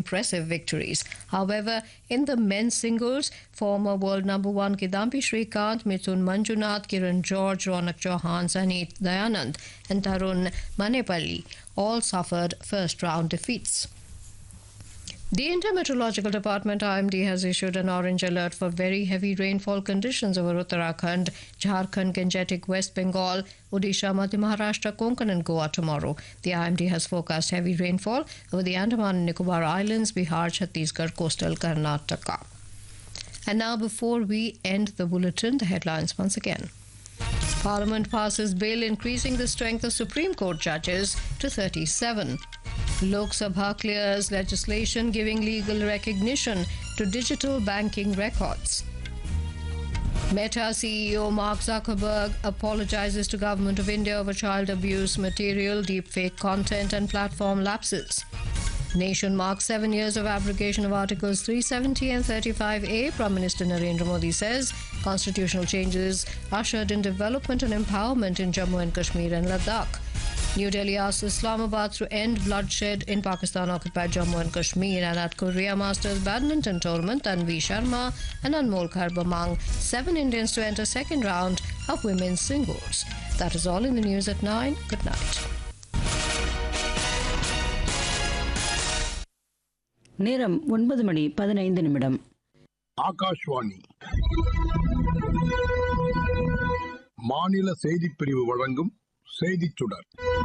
impressive victories. However, in the men's singles, former world number one Kidambi Srikanth, Mithun Manjunath, Kiran George, Ronak Chauhan, Sanit Dayanand, and Tarun Manepalli all suffered first round defeats. The Intermeteorological Department IMD has issued an orange alert for very heavy rainfall conditions over Uttarakhand, Jharkhand, Gangetic, West Bengal, Odisha, Madhya Maharashtra, Konkan, and Goa tomorrow. The IMD has forecast heavy rainfall over the Andaman and Nicobar Islands, Bihar, Chhattisgarh, coastal Karnataka. And now, before we end the bulletin, the headlines once again. Parliament passes bill increasing the strength of Supreme Court judges to 37. Lok Sabha clears legislation giving legal recognition to digital banking records. Meta CEO Mark Zuckerberg apologizes to Government of India over child abuse material, deepfake content and platform lapses. Nation marks seven years of abrogation of Articles 370 and 35A. Prime Minister Narendra Modi says constitutional changes ushered in development and empowerment in Jammu and Kashmir and Ladakh. New Delhi asks Islamabad to end bloodshed in Pakistan occupied Jammu and Kashmir and at Korea Masters Badminton Tournament, Tanvi Sharma and Anmol Kharb among seven Indians to enter second round of women's singles. That is all in the news at 9. Good night. நேரம் ஒன்பது மணி பதினைந்து நிமிடம் ஆகாஷ்வாணி மாநில செய்திப் பிரிவு வழங்கும் செய்திச் சுடர்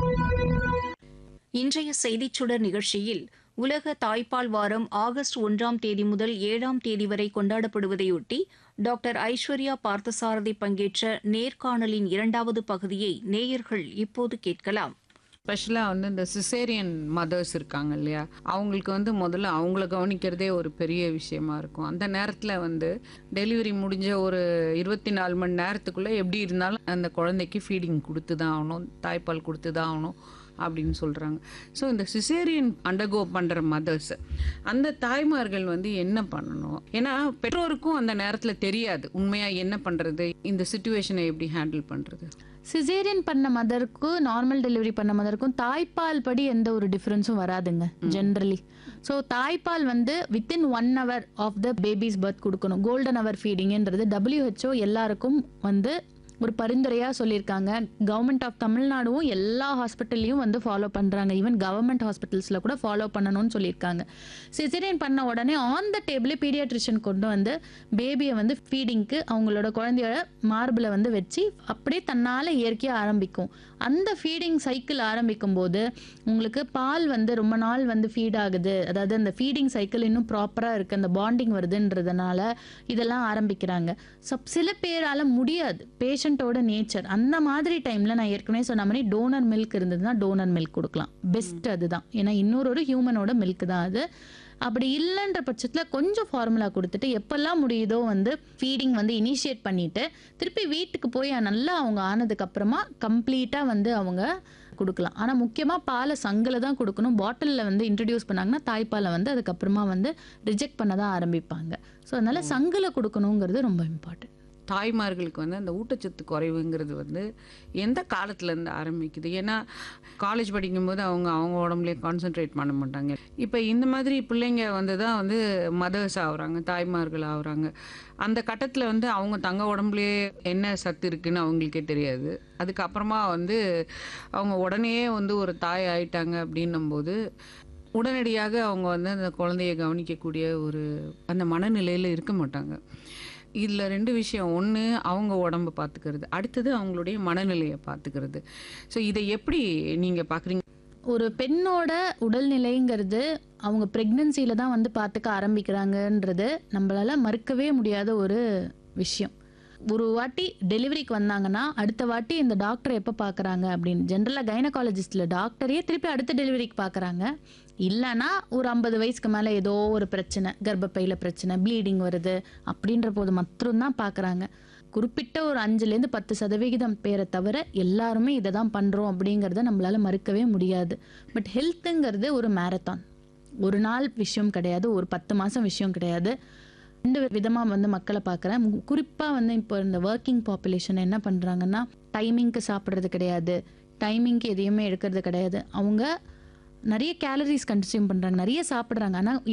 இன்றைய செய்திச் சுடர் நிகழ்ச்சியில் உலக தாய்ப்பால் வாரம் ஆகஸ்ட் ஒன்றாம் தேதி முதல் ஏழாம் தேதி வரை கொண்டாடப்படுவதையொட்டி டாக்டர் ஐஸ்வர்யா பார்த்தசாரதி பங்கேற்ற நேர்காணலின் இரண்டாவது பகுதியை நேயர்கள் இப்போது கேட்கலாம் ஸ்பெஷலாக வந்து இந்த சிசேரியன் மதர்ஸ் இருக்காங்க இல்லையா அவங்களுக்கு வந்து முதல்ல அவங்கள கவனிக்கிறதே ஒரு பெரிய விஷயமா இருக்கும் அந்த நேரத்தில் வந்து டெலிவரி முடிஞ்ச ஒரு இருபத்தி நாலு மணி நேரத்துக்குள்ளே எப்படி இருந்தாலும் அந்த குழந்தைக்கு ஃபீடிங் கொடுத்து தான் ஆகணும் தாய்ப்பால் கொடுத்து தான் ஆகணும் அப்படின்னு சொல்கிறாங்க ஸோ இந்த சிசேரியன் அண்டர்கோ பண்ணுற மதர்ஸ் அந்த தாய்மார்கள் வந்து என்ன பண்ணணும் ஏன்னா பெற்றோருக்கும் அந்த நேரத்தில் தெரியாது உண்மையாக என்ன பண்ணுறது இந்த சுச்சுவேஷனை எப்படி ஹேண்டில் பண்ணுறது சிசேரியன் பண்ண மதருக்கும் நார்மல் டெலிவரி பண்ண மதருக்கும் தாய்ப்பால் படி எந்த ஒரு டிஃப்ரென்ஸும் வராதுங்க ஜென்ரலி ஸோ தாய்ப்பால் வந்து within one hour of the baby's birth கொடுக்கணும் கோல்டன் ஹவர் ஃபீடிங்ன்றது டபிள்யூஹெச்ஓ எல்லாருக்கும் வந்து ஒரு பரிந்துரையாக சொல்லியிருக்காங்க கவர்மெண்ட் ஆஃப் தமிழ்நாடும் எல்லா ஹாஸ்பிட்டல்லையும் வந்து ஃபாலோ பண்ணுறாங்க ஈவன் கவர்மெண்ட் ஹாஸ்பிட்டல்ஸில் கூட ஃபாலோ பண்ணணும்னு சொல்லியிருக்காங்க சிசேரியன் பண்ண உடனே ஆன் த டேபிளே பீடியாட்ரிஷியன் கொண்டு வந்து பேபியை வந்து ஃபீடிங்க்கு அவங்களோட குழந்தையோட மார்பில் வந்து வச்சு அப்படியே தன்னால் இயற்கையாக ஆரம்பிக்கும் அந்த ஃபீடிங் சைக்கிள் ஆரம்பிக்கும் போது உங்களுக்கு பால் வந்து ரொம்ப நாள் வந்து ஃபீட் ஆகுது அதாவது அந்த ஃபீடிங் சைக்கிள் இன்னும் ப்ராப்பராக இருக்குது அந்த பாண்டிங் வருதுன்றதுனால இதெல்லாம் ஆரம்பிக்கிறாங்க ஸோ சில பேரால் முடியாது பேஷண்ட்டோட நேச்சர் அந்த மாதிரி டைமில் நான் ஏற்கனவே சொன்ன மாதிரி டோனர் மில்க் இருந்ததுன்னா டோனர் மில்க் கொடுக்கலாம் பெஸ்ட் அதுதான் ஏன்னா இன்னொரு ஒரு ஹியூமனோட மில்க் தான் அது அப்படி இல்லைன்ற பட்சத்தில் கொஞ்சம் ஃபார்முலா கொடுத்துட்டு எப்பெல்லாம் முடியுதோ வந்து ஃபீடிங் வந்து இனிஷியேட் பண்ணிட்டு திருப்பி வீட்டுக்கு போய் நல்லா அவங்க ஆனதுக்கு அப்புறமா கம்ப்ளீட்டாக வந்து அவங்க கொடுக்கலாம் ஆனால் முக்கியமாக பாலை சங்கில் தான் கொடுக்கணும் பாட்டிலில் வந்து இன்ட்ரடியூஸ் பண்ணாங்கன்னா தாய்ப்பாலை வந்து அதுக்கப்புறமா வந்து ரிஜெக்ட் பண்ண தான் ஆரம்பிப்பாங்க ஸோ அதனால சங்கில் கொடுக்கணுங்கிறது ரொம்ப இம்பார்ட்டன்ட் தாய்மார்களுக்கு வந்து அந்த ஊட்டச்சத்து குறைவுங்கிறது வந்து எந்த காலத்துலேருந்து ஆரம்பிக்குது ஏன்னா காலேஜ் படிக்கும்போது அவங்க அவங்க உடம்புலேயே கான்சென்ட்ரேட் பண்ண மாட்டாங்க இப்போ இந்த மாதிரி பிள்ளைங்க வந்து தான் வந்து மதர்ஸ் ஆகுறாங்க தாய்மார்கள் ஆகுறாங்க அந்த கட்டத்தில் வந்து அவங்க தங்க உடம்புலேயே என்ன சத்து இருக்குன்னு அவங்களுக்கே தெரியாது அதுக்கப்புறமா வந்து அவங்க உடனே வந்து ஒரு தாய் ஆயிட்டாங்க அப்படின்னும்போது உடனடியாக அவங்க வந்து அந்த குழந்தைய கவனிக்கக்கூடிய ஒரு அந்த மனநிலையில் இருக்க மாட்டாங்க இதில் ரெண்டு விஷயம் ஒன்று அவங்க உடம்பை பார்த்துக்கிறது அடுத்தது அவங்களுடைய மனநிலையை பார்த்துக்கிறது ஸோ இதை எப்படி நீங்கள் பார்க்குறீங்க ஒரு பெண்ணோட உடல்நிலைங்கிறது அவங்க ப்ரெக்னென்சியில் தான் வந்து பார்த்துக்க ஆரம்பிக்கிறாங்கன்றது நம்மளால மறுக்கவே முடியாத ஒரு விஷயம் ஒரு வாட்டி டெலிவரிக்கு வந்தாங்கன்னா அடுத்த வாட்டி இந்த டாக்டரை எப்போ பார்க்குறாங்க அப்படின்னு ஜென்ரலாக கைனகாலஜிஸ்டில் டாக்டரையே திருப்பி அடுத்த டெலிவரிக்கு பார்க்குறாங்க இல்லைன்னா ஒரு ஐம்பது வயசுக்கு மேலே ஏதோ ஒரு பிரச்சனை கர்ப்பப்பையில் பிரச்சனை ப்ளீடிங் வருது அப்படின்ற போது மட்டும்தான் பார்க்குறாங்க குறிப்பிட்ட ஒரு அஞ்சுலேருந்து பத்து சதவிகிதம் பேரை தவிர எல்லாருமே இதை தான் பண்ணுறோம் அப்படிங்கிறத நம்மளால மறுக்கவே முடியாது பட் ஹெல்த்துங்கிறது ஒரு மேரத்தான் ஒரு நாள் விஷயம் கிடையாது ஒரு பத்து மாதம் விஷயம் கிடையாது ரெண்டு விதமாக வந்து மக்களை பார்க்குறேன் குறிப்பாக வந்து இப்போ இந்த ஒர்க்கிங் பாப்புலேஷன் என்ன பண்ணுறாங்கன்னா டைமிங்க்கு சாப்பிட்றது கிடையாது டைமிங்க்கு எதையுமே எடுக்கிறது கிடையாது அவங்க நிறைய கேலரிஸ் கன்சியூம் பண்ணுறாங்க நிறைய சாப்பிட்றாங்க ஆனால்